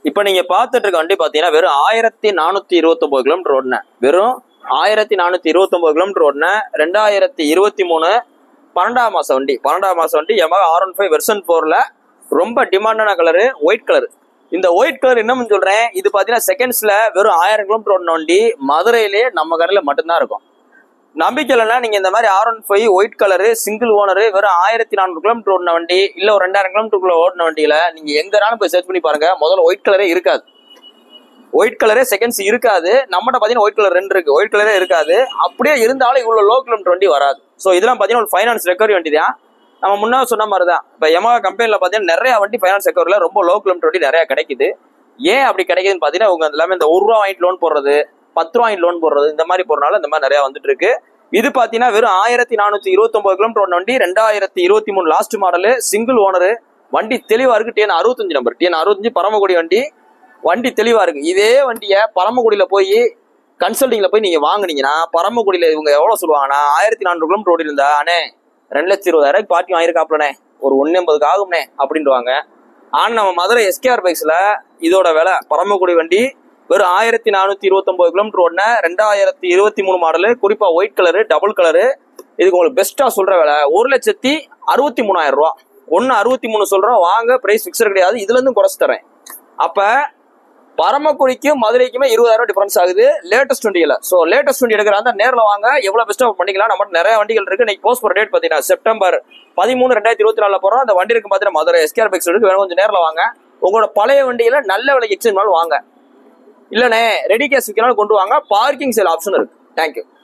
இப்போ நீங்க பார்த்துட்டு இருக்க வண்டி பாத்தீங்கன்னா வெறும் ஆயிரத்தி நானூத்தி இருபத்தொன்பது கிலோமீட்டர் ஓடின வெறும் ஆயிரத்தி நானூத்தி இருபத்தொன்பது கிலோமீட்டர் ஓடின ரெண்டாயிரத்தி இருபத்தி மூணு பன்னெண்டாம் மாசம் வண்டி பன்னெண்டாம் மாசம் வண்டி எமாக ஆர் ஒன் ஃபைவ் வெர்சன் ஃபோர்ல ரொம்ப டிமாண்டான கலரு ஒயிட் கலர் இந்த ஒயிட் கலர் என்னன்னு சொல்றேன் இது பாத்தீங்கன்னா செகண்ட்ஸ்ல வெறும் ஆயிரம் கிலோமீட்டர் ஓடின வண்டி மதுரையிலேயே நம்ம கடையில மட்டும்தான் இருக்கும் நம்பிக்கை இல்லைன்னா நீங்க இந்த மாதிரி R one five white colour single owner வெறும் ஆயிரத்தி நானூறு கிலோமீட்டர் ஓடின வண்டி இல்ல ஒரு ரெண்டாயிரம் கிலோமீட்டருக்குள்ள ஓடின வண்டியில நீங்க எங்கனாலும் போய் சர்ச் பண்ணி பாருங்க முதல்ல ஒயிட் கலரே இருக்காது ஒயிட் கலரே செகண்ட்ஸ் இருக்காது நம்மகிட்ட பாத்தீங்கன்னா ஒயிட் கலர் ரெண்டு இருக்கு ஒயிட் கலரே இருக்காது அப்படியே இருந்தாலும் இவ்வளவு லோ கிலோமீட்டர் வண்டி வராது ஸோ இதெல்லாம் பாத்தீங்கன்னா ஒரு ஃபைனான்ஸ் ரெக்கவரி வண்டி தான் நம்ம முன்னாடி சொன்ன மாதிரி தான் இப்போ எமகா கம்பெனியில் பார்த்தீங்கன்னா நிறைய வண்டி ஃபைனான்ஸ் ரெக்கவரியில் ரொம்ப லோ கிலோமீட்டர் வண்டி நிறைய கிடைக்குது ஏன் அப்படி கிடைக்குதுன்னு பார்த்தீங்கன்னா உங்க எல்லாமே இந்த ஒரு ரூபா வாங்கிட்டு லோன் போடுறது பத்து ரூபா வாங்கிட்டு லோன் போடுறது இந்த மாதிரி போடுறனால இந்த மாதிரி நிறைய வந்துட்டு இருக்கு இது பார்த்தீங்கன்னா வெறும் ஆயிரத்தி நானூற்றி இருபத்தொம்பது கிலோமீட்டர் ஓடின வண்டி ரெண்டாயிரத்தி இருபத்தி மூணு லாஸ்ட் மாடலு சிங்கிள் ஓனரு வண்டி தெளிவா இருக்கு டிஎன் அறுபத்தஞ்சு நம்பர் டிஎன் அறுபத்தஞ்சு பரமக்குடி வண்டி வண்டி தெளிவா இருக்கு இதே வண்டியை பரமக்குடியில போய் கன்சல்டிங்ல போய் நீங்க வாங்குனீங்கன்னா பரமக்குடியில இவங்க எவ்வளவு சொல்லுவாங்கன்னா ஆயிரத்தி நானூறு கிலோமீட்டர் ஓடி இருந்தா அண்ணே ரெண்டு லட்சத்தி இருபதாயிரம் பார்ட்டி வாங்கியிருக்காப்லண்ணே ஒரு ஒன்னு எண்பதுக்கு ஆகும்னே அப்படின்ட்டுவாங்க ஆனா நம்ம மதுரை எஸ்கேஆர் பைக்ஸ்ல இதோட விலை பரமக்குடி வண்டி வெறும் ஆயிரத்தி நானூத்தி இருபத்தொன்பது கிலோமீட்டர் ஓடின ரெண்டாயிரத்தி இருபத்தி மூணு மாடலு குறிப்பா ஒயிட் கலரு டபுள் கலரு இதுக்கு உங்களுக்கு பெஸ்டா சொல்ற விலை ஒரு லட்சத்தி அறுபத்தி மூணாயிரம் ரூபா ஒன்னு அறுபத்தி மூணு சொல்றோம் வாங்க பிரைஸ் பிக்சர் கிடையாது இதுல இருந்து குறைச்சு தரேன் அப்ப பரமக்குடிக்கும் மதுரைக்குமே இருபதாயிரம் டிஃபரன்ஸ் ஆகுது லேட்டஸ்ட் வண்டியில சோ லேட்டஸ்ட் வண்டி எடுக்கிறாங்க நேர்ல வாங்க எவ்வளவு பெஸ்டா பண்ணிக்கலாம் நம்ம நிறைய வண்டிகள் இருக்கு இன்னைக்கு போஸ்ட் போற டேட் பாத்தீங்கன்னா செப்டம்பர் பதிமூணு ரெண்டாயிரத்தி இருபத்தி நாலுல போறோம் அந்த வண்டி இருக்கு பாத்தீங்கன்னா மதுரை எஸ்கேஆர் பைக்ஸ் இருக்கு வேணும் கொஞ்சம் நேர்ல வாங்க உங்களோட பழைய வண்டியில நல்ல விலைக்கு எக்ஸ்சேஞ்ச் வாங்க இல்லனே ரெடி கேஸ் விற்கனாலும் கொண்டு வாங்க பார்க்கிங் சேல் ஆப்ஷன் இருக்கு தேங்க்யூ